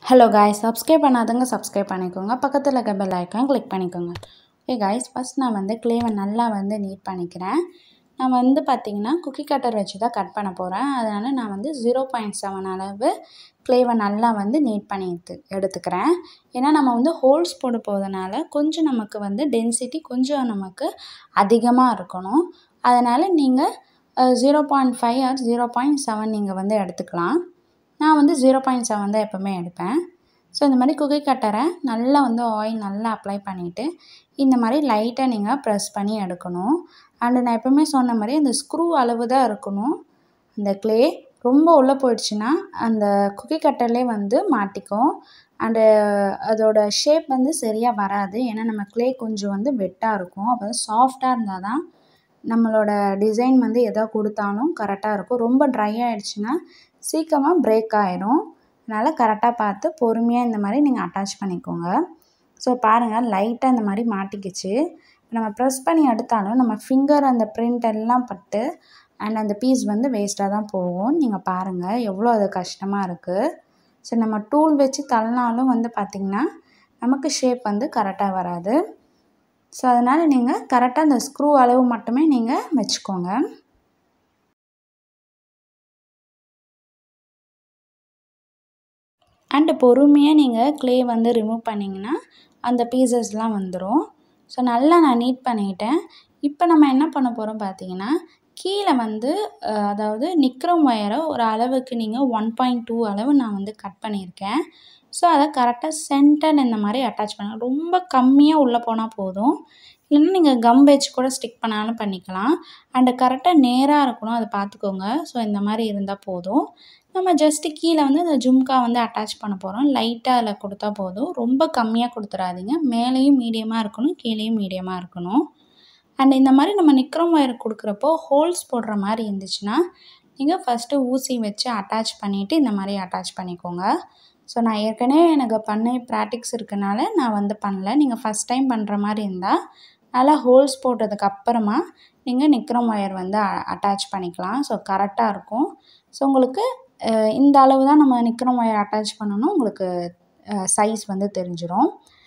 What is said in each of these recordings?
hello guys subscribe பண்ணாதவங்க subscribe பண்ணிக்கோங்க பக்கத்தில் இருக்க பெல் ஐக்கான் கிளிக் பண்ணிக்கோங்க ஓகே காய்ஸ் ஃபஸ்ட் நான் வந்து க்ளேவை நல்லா வந்து நீட் பண்ணிக்கிறேன் நான் வந்து பார்த்திங்கன்னா குக்கி கட்டர் வச்சு தான் கட் பண்ண போகிறேன் அதனால் நான் வந்து ஜீரோ பாயிண்ட் செவன் அளவு க்ளேவை நல்லா வந்து நீட் பண்ணி எடுத்து எடுத்துக்கிறேன் ஏன்னா நம்ம வந்து ஹோல்ஸ் போட போகிறதுனால கொஞ்சம் நமக்கு வந்து டென்சிட்டி கொஞ்சம் நமக்கு அதிகமாக இருக்கணும் அதனால் நீங்கள் zero point five or zero point seven நீங்கள் வந்து எடுத்துக்கலாம் நான் வந்து ஜீரோ பாயிண்ட் செவன் தான் எப்போவுமே எடுப்பேன் ஸோ இந்த மாதிரி குக்கி கட்டரை நல்லா வந்து ஆயில் நல்லா அப்ளை பண்ணிவிட்டு இந்த மாதிரி லைட்டாக நீங்கள் ப்ரெஸ் பண்ணி எடுக்கணும் அண்டு நான் எப்போவுமே சொன்ன மாதிரி அந்த ஸ்க்ரூ அளவு தான் இருக்கணும் அந்த க்ளே ரொம்ப உள்ளே போயிடுச்சுன்னா அந்த குக்கி கட்டர்லேயே வந்து மாட்டிக்கும் அண்டு அதோட ஷேப் வந்து சரியாக வராது ஏன்னா நம்ம க்ளே கொஞ்சம் வந்து வெட்டாக இருக்கும் அப்போ சாஃப்டாக இருந்தால் தான் நம்மளோட டிசைன் வந்து எதோ கொடுத்தாலும் கரெக்டாக இருக்கும் ரொம்ப ட்ரை ஆகிடுச்சின்னா சீக்கிரமாக பிரேக் ஆகிடும் அதனால் கரெக்டாக பார்த்து பொறுமையாக இந்த மாதிரி நீங்கள் அட்டாச் பண்ணிக்கோங்க ஸோ பாருங்கள் லைட்டாக இந்த மாதிரி மாட்டிக்கிச்சு நம்ம ப்ரெஸ் பண்ணி எடுத்தாலும் நம்ம ஃபிங்கர் அந்த பிரிண்ட் எல்லாம் பட்டு அண்ட் அந்த பீஸ் வந்து வேஸ்ட்டாக தான் போகும் நீங்கள் பாருங்கள் எவ்வளோ அது கஷ்டமாக இருக்குது ஸோ நம்ம டூல் வச்சு தள்ளினாலும் வந்து பார்த்திங்கன்னா நமக்கு ஷேப் வந்து கரெக்டாக வராது ஸோ அதனால் நீங்கள் கரெக்டாக அந்த ஸ்க்ரூ அளவு மட்டுமே நீங்கள் வச்சுக்கோங்க அண்டு பொறுமையாக நீங்கள் க்ளே வந்து ரிமூவ் பண்ணிங்கன்னா அந்த பீசஸ்லாம் வந்துடும் ஸோ நல்லா நான் நீட் பண்ணிக்கிட்டேன் இப்போ நம்ம என்ன பண்ண போகிறோம் பார்த்தீங்கன்னா கீழே வந்து அதாவது நிக்ரோம் ஒயரை ஒரு அளவுக்கு நீங்கள் ஒன் பாயிண்ட் டூ அளவு நான் வந்து கட் பண்ணியிருக்கேன் ஸோ அதை கரெக்டாக சென்டர் இந்த மாதிரி அட்டாச் பண்ண ரொம்ப கம்மியாக உள்ளே போனால் போதும் இல்லைன்னா நீங்கள் கம் வச்சு கூட ஸ்டிக் பண்ணாலும் பண்ணிக்கலாம் அண்டு கரெக்டாக நேராக இருக்கணும் அதை பார்த்துக்கோங்க ஸோ இந்த மாதிரி இருந்தால் போதும் நம்ம ஜஸ்ட்டு கீழே வந்து இந்த ஜும்கா வந்து அட்டாச் பண்ண போகிறோம் லைட்டாக அதில் கொடுத்தா போதும் ரொம்ப கம்மியாக கொடுத்துடாதீங்க மேலேயும் மீடியமாக இருக்கணும் கீழேயும் மீடியமாக இருக்கணும் அண்ட் இந்த மாதிரி நம்ம நிக்ரோம் ஒயர் கொடுக்குறப்போ ஹோல்ஸ் போடுற மாதிரி இருந்துச்சுன்னா நீங்கள் ஃபஸ்ட்டு ஊசி வச்சு அட்டாச் பண்ணிவிட்டு இந்த மாதிரி அட்டாச் பண்ணிக்கோங்க ஸோ நான் ஏற்கனவே எனக்கு பண்ணி ப்ராக்டிக்ஸ் இருக்கனால நான் வந்து பண்ணல நீங்கள் ஃபஸ்ட் டைம் பண்ணுற மாதிரி இருந்தால் நல்லா ஹோல்ஸ் போட்டதுக்கு அப்புறமா நீங்கள் நிக்ரோம் ஒயர் வந்து அட்டாச் பண்ணிக்கலாம் ஸோ கரெக்டாக இருக்கும் ஸோ உங்களுக்கு இந்த அளவு தான் நம்ம நிக்ரோம் ஒயர் அட்டாச் பண்ணணும் உங்களுக்கு சைஸ் வந்து தெரிஞ்சிடும்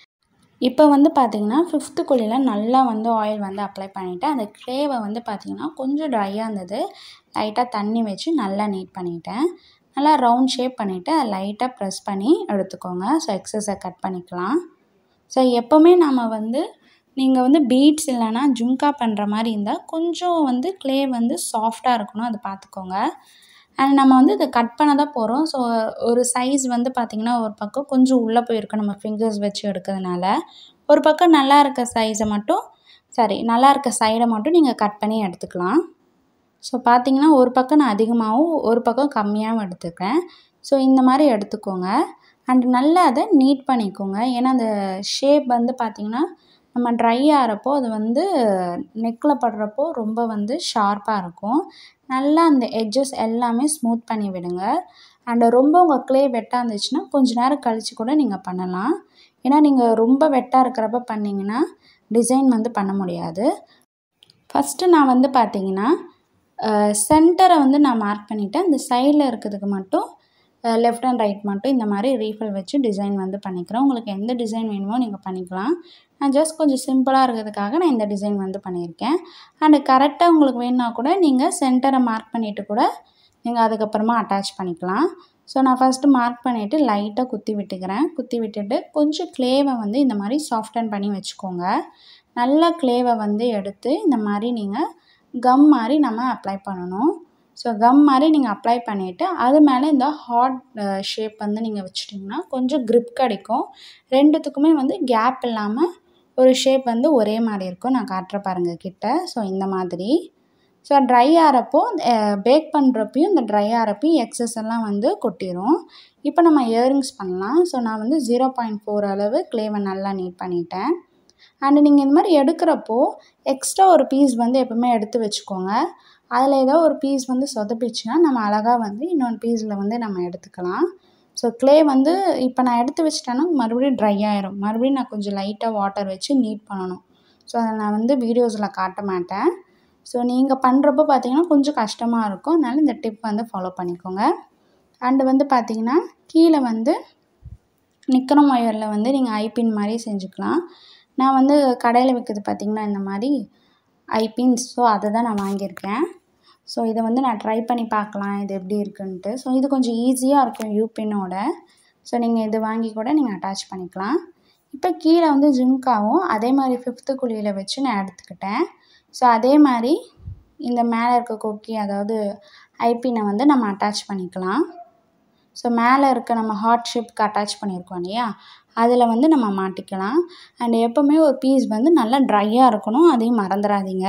இப்போ வந்து பார்த்திங்கன்னா ஃபிஃப்த்து குழியில் நல்லா வந்து ஆயில் வந்து அப்ளை பண்ணிவிட்டு அந்த க்ளேவை வந்து பார்த்திங்கன்னா கொஞ்சம் ட்ரையாக இருந்தது லைட்டாக தண்ணி வச்சு நல்லா நீட் பண்ணிட்டேன் நல்லா ரவுண்ட் ஷேப் பண்ணிவிட்டு அதை லைட்டாக ப்ரெஸ் பண்ணி எடுத்துக்கோங்க ஸோ எக்ஸஸை கட் பண்ணிக்கலாம் ஸோ எப்போவுமே நம்ம வந்து நீங்கள் வந்து பீட்ஸ் இல்லைனா ஜும்கா பண்ணுற மாதிரி இருந்தால் கொஞ்சம் வந்து க்ளே வந்து சாஃப்டாக இருக்கணும் அதை பார்த்துக்கோங்க அண்ட் நம்ம வந்து இதை கட் பண்ண தான் போகிறோம் ஸோ ஒரு சைஸ் வந்து பார்த்திங்கன்னா ஒரு பக்கம் கொஞ்சம் உள்ளே போயிருக்கும் நம்ம ஃபிங்கர்ஸ் வச்சு எடுக்கிறதுனால ஒரு பக்கம் நல்லா இருக்க சைஸை மட்டும் சாரி நல்லா இருக்க சைடை மட்டும் நீங்கள் கட் பண்ணி எடுத்துக்கலாம் ஸோ பார்த்திங்கன்னா ஒரு பக்கம் நான் அதிகமாகவும் ஒரு பக்கம் கம்மியாகவும் எடுத்துக்கிறேன் ஸோ இந்த மாதிரி எடுத்துக்கோங்க அண்ட் நல்லா அதை நீட் பண்ணிக்கோங்க ஏன்னா அந்த ஷேப் வந்து பார்த்திங்கன்னா நம்ம ட்ரை ஆகிறப்போ அது வந்து நெக்கில் படுறப்போ ரொம்ப வந்து ஷார்ப்பாக இருக்கும் நல்லா அந்த எட்ஜஸ் எல்லாமே ஸ்மூத் பண்ணி விடுங்க அண்டு ரொம்ப உங்கள் க்ளே வெட்டாக இருந்துச்சுன்னா கொஞ்ச நேரம் கழித்து கூட நீங்கள் பண்ணலாம் ஏன்னா நீங்கள் ரொம்ப வெட்டாக இருக்கிறப்ப பண்ணிங்கன்னா டிசைன் வந்து பண்ண முடியாது ஃபஸ்ட்டு நான் வந்து பார்த்தீங்கன்னா சென்டரை வந்து நான் மார்க் பண்ணிவிட்டேன் அந்த சைடில் இருக்கிறதுக்கு மட்டும் லெஃப்ட் அண்ட் ரைட் மட்டும் இந்த மாதிரி ரீஃபில் வச்சு டிசைன் வந்து பண்ணிக்கிறேன் உங்களுக்கு எந்த டிசைன் வேணுமோ நீங்கள் பண்ணிக்கலாம் நான் ஜஸ்ட் கொஞ்சம் சிம்பிளாக இருக்கிறதுக்காக நான் இந்த டிசைன் வந்து பண்ணியிருக்கேன் அண்டு கரெக்டாக உங்களுக்கு வேணுன்னா கூட நீங்கள் சென்டரை மார்க் பண்ணிவிட்டு கூட நீங்கள் அதுக்கப்புறமா அட்டாச் பண்ணிக்கலாம் ஸோ நான் ஃபஸ்ட்டு மார்க் பண்ணிவிட்டு லைட்டாக குத்தி விட்டுக்கிறேன் குத்தி விட்டுட்டு கொஞ்சம் க்ளேவை வந்து இந்த மாதிரி சாஃப்டன் பண்ணி வச்சுக்கோங்க நல்லா க்ளேவை வந்து எடுத்து இந்த மாதிரி நீங்கள் கம் மாதிரி நம்ம அப்ளை பண்ணணும் ஸோ கம் மாதிரி நீங்கள் அப்ளை பண்ணிவிட்டு அது மேலே இந்த ஹாட் ஷேப் வந்து நீங்கள் வச்சிட்டிங்கன்னா கொஞ்சம் க்ரிப் கிடைக்கும் ரெண்டுத்துக்குமே வந்து கேப் இல்லாமல் ஒரு ஷேப் வந்து ஒரே மாதிரி இருக்கும் நான் காட்டுற பாருங்கள் கிட்ட ஸோ இந்த மாதிரி ஸோ ட்ரை ஆகிறப்போ பேக் பண்ணுறப்பையும் இந்த ட்ரை ஆகிறப்பையும் எக்ஸஸ் எல்லாம் வந்து கொட்டிடும் இப்போ நம்ம இயரிங்ஸ் பண்ணலாம் ஸோ நான் வந்து ஜீரோ பாயிண்ட் ஃபோர் அளவு க்ளேவை நல்லா நீட் பண்ணிட்டேன் அண்டு நீங்கள் இந்த மாதிரி எடுக்கிறப்போ எக்ஸ்ட்ரா ஒரு பீஸ் வந்து எப்போவுமே எடுத்து வச்சுக்கோங்க அதில் ஏதோ ஒரு பீஸ் வந்து சொதப்பிச்சுன்னா நம்ம அழகாக வந்து இன்னொன்று பீஸில் வந்து நம்ம எடுத்துக்கலாம் ஸோ க்ளே வந்து இப்போ நான் எடுத்து வச்சிட்டேன்னா மறுபடியும் ட்ரை ஆயிரும் மறுபடியும் நான் கொஞ்சம் லைட்டாக வாட்டர் வச்சு நீட் பண்ணணும் ஸோ அதை நான் வந்து வீடியோஸில் காட்ட மாட்டேன் ஸோ நீங்கள் பண்ணுறப்போ பார்த்தீங்கன்னா கொஞ்சம் கஷ்டமாக இருக்கும் அதனால் இந்த டிப் வந்து ஃபாலோ பண்ணிக்கோங்க அண்டு வந்து பார்த்திங்கன்னா கீழே வந்து நிக்கரம் ஒயரில் வந்து நீங்கள் ஐபின் மாதிரி செஞ்சுக்கலாம் நான் வந்து கடையில் விற்குது பார்த்திங்கன்னா இந்த மாதிரி ஐபின்ஸ் ஸோ அதை தான் நான் வாங்கியிருக்கேன் ஸோ இதை வந்து நான் ட்ரை பண்ணி பார்க்கலாம் இது எப்படி இருக்குன்ட்டு ஸோ இது கொஞ்சம் ஈஸியாக இருக்கும் யூபின்னோட ஸோ நீங்கள் இது வாங்கி கூட நீங்கள் அட்டாச் பண்ணிக்கலாம் இப்போ கீழே வந்து ஜிம்காவும் அதே மாதிரி ஃபிஃப்த்து குழியில் வச்சு நான் எடுத்துக்கிட்டேன் ஸோ அதே மாதிரி இந்த மேலே இருக்க கொக்கி அதாவது ஐபினை வந்து நம்ம அட்டாச் பண்ணிக்கலாம் ஸோ மேலே இருக்க நம்ம ஹார்ட் ஷேப்க்கு அட்டாச் பண்ணியிருக்கோம் இல்லையா அதில் வந்து நம்ம மாட்டிக்கலாம் அண்ட் எப்போவுமே ஒரு பீஸ் வந்து நல்லா ட்ரையாக இருக்கணும் அதையும் மறந்துடாதீங்க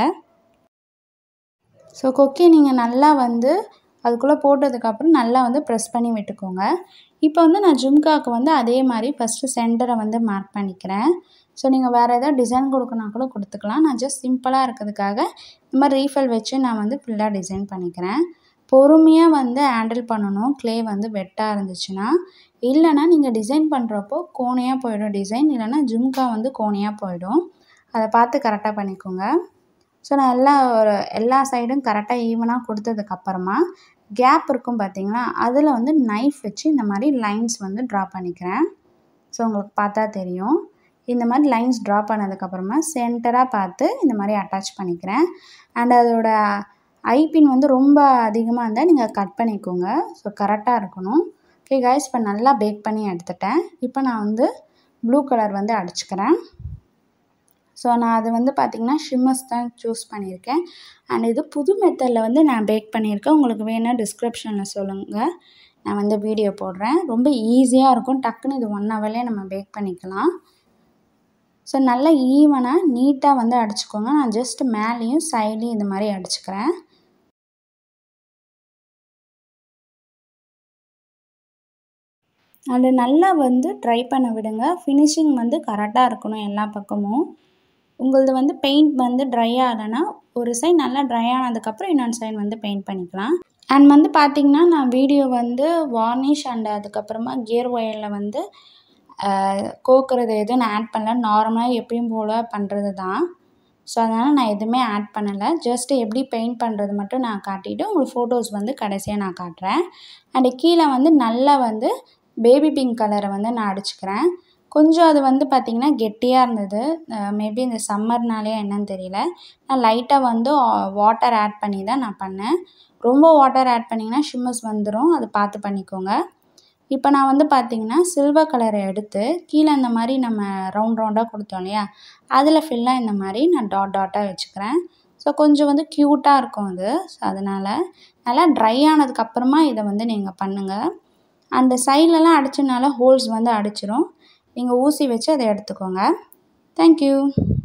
ஸோ கொக்கி நீங்கள் நல்லா வந்து அதுக்குள்ளே போட்டதுக்கப்புறம் நல்லா வந்து ப்ரெஸ் பண்ணி விட்டுக்கோங்க இப்போ வந்து நான் ஜும்காவுக்கு வந்து அதே மாதிரி ஃபஸ்ட்டு சென்டரை வந்து மார்க் பண்ணிக்கிறேன் ஸோ நீங்கள் வேறு எதாவது டிசைன் கொடுக்கணும் கூட கொடுத்துக்கலாம் நான் ஜஸ்ட் சிம்பிளாக இருக்கிறதுக்காக இந்த மாதிரி ரீஃபில் வச்சு நான் வந்து ஃபுல்லாக டிசைன் பண்ணிக்கிறேன் பொறுமையாக வந்து ஹேண்டில் பண்ணணும் க்ளே வந்து வெட்டாக இருந்துச்சுன்னா இல்லைனா நீங்கள் டிசைன் பண்ணுறப்போ கோணையாக போயிடும் டிசைன் இல்லைனா ஜும்கா வந்து கோணையாக போயிடும் அதை பார்த்து கரெக்டாக பண்ணிக்கோங்க ஸோ நான் எல்லா ஒரு எல்லா சைடும் கரெக்டாக ஈவனாக கொடுத்ததுக்கப்புறமா கேப் இருக்கும் பார்த்தீங்களா அதில் வந்து நைஃப் வச்சு இந்த மாதிரி லைன்ஸ் வந்து ட்ரா பண்ணிக்கிறேன் ஸோ உங்களுக்கு பார்த்தா தெரியும் இந்த மாதிரி லைன்ஸ் ட்ரா பண்ணதுக்கப்புறமா சென்டராக பார்த்து இந்த மாதிரி அட்டாச் பண்ணிக்கிறேன் அண்ட் அதோட ஐபின் வந்து ரொம்ப அதிகமாக இருந்தால் நீங்கள் கட் பண்ணிக்கோங்க ஸோ கரெக்டாக இருக்கணும் ஓகே காய்ஸ் இப்போ நல்லா பேக் பண்ணி எடுத்துட்டேன் இப்போ நான் வந்து ப்ளூ கலர் வந்து அடிச்சுக்கிறேன் ஸோ நான் அது வந்து பார்த்திங்கன்னா ஷிம்மர்ஸ் தான் சூஸ் பண்ணியிருக்கேன் அண்ட் இது புது மெத்தடில் வந்து நான் பேக் பண்ணியிருக்கேன் உங்களுக்கு வேணால் டிஸ்கிரிப்ஷனில் சொல்லுங்கள் நான் வந்து வீடியோ போடுறேன் ரொம்ப ஈஸியாக இருக்கும் டக்குன்னு இது ஒன் ஹவர்லேயே நம்ம பேக் பண்ணிக்கலாம் ஸோ நல்லா ஈவனாக நீட்டாக வந்து அடிச்சுக்கோங்க நான் ஜஸ்ட் மேலேயும் சைட்லேயும் இந்த மாதிரி அடிச்சுக்கிறேன் அது நல்லா வந்து ட்ரை பண்ண விடுங்க ஃபினிஷிங் வந்து கரெக்டாக இருக்கணும் எல்லா பக்கமும் உங்களது வந்து பெயிண்ட் வந்து ட்ரை ஆகலைன்னா ஒரு சைட் நல்லா ட்ரை ஆனதுக்கப்புறம் இன்னொரு சைடு வந்து பெயிண்ட் பண்ணிக்கலாம் அண்ட் வந்து பார்த்திங்கன்னா நான் வீடியோ வந்து வார்னிஷ் அண்ட் அதுக்கப்புறமா கியர் ஒயரில் வந்து கோக்குறது எதுவும் நான் ஆட் பண்ணல நார்மலாக எப்பயும் போல் பண்ணுறது தான் ஸோ அதனால் நான் எதுவுமே ஆட் பண்ணலை ஜஸ்ட் எப்படி பெயிண்ட் பண்ணுறது மட்டும் நான் காட்டிட்டு உங்களுக்கு ஃபோட்டோஸ் வந்து கடைசியாக நான் காட்டுறேன் அண்டு கீழே வந்து நல்லா வந்து பேபி பிங்க் கலரை வந்து நான் அடிச்சுக்கிறேன் கொஞ்சம் அது வந்து பார்த்திங்கன்னா கெட்டியாக இருந்தது மேபி இந்த சம்மர்னாலே என்னன்னு தெரியல நான் லைட்டாக வந்து வாட்டர் ஆட் பண்ணி தான் நான் பண்ணேன் ரொம்ப வாட்டர் ஆட் பண்ணிங்கன்னா ஷிம்மர்ஸ் வந்துடும் அது பார்த்து பண்ணிக்கோங்க இப்போ நான் வந்து பார்த்திங்கன்னா சில்வர் கலரை எடுத்து கீழே இந்த மாதிரி நம்ம ரவுண்ட் ரவுண்டாக கொடுத்தோம் இல்லையா அதில் ஃபில்லாக இந்த மாதிரி நான் டாட் டாட்டாக வச்சுக்கிறேன் ஸோ கொஞ்சம் வந்து க்யூட்டாக இருக்கும் அது ஸோ அதனால் நல்லா ட்ரை ஆனதுக்கப்புறமா இதை வந்து நீங்கள் பண்ணுங்கள் அந்த சைட்லலாம் அடிச்சனால ஹோல்ஸ் வந்து அடிச்சிரும் நீங்கள் ஊசி வச்சு அதை எடுத்துக்கோங்க தேங்க்யூ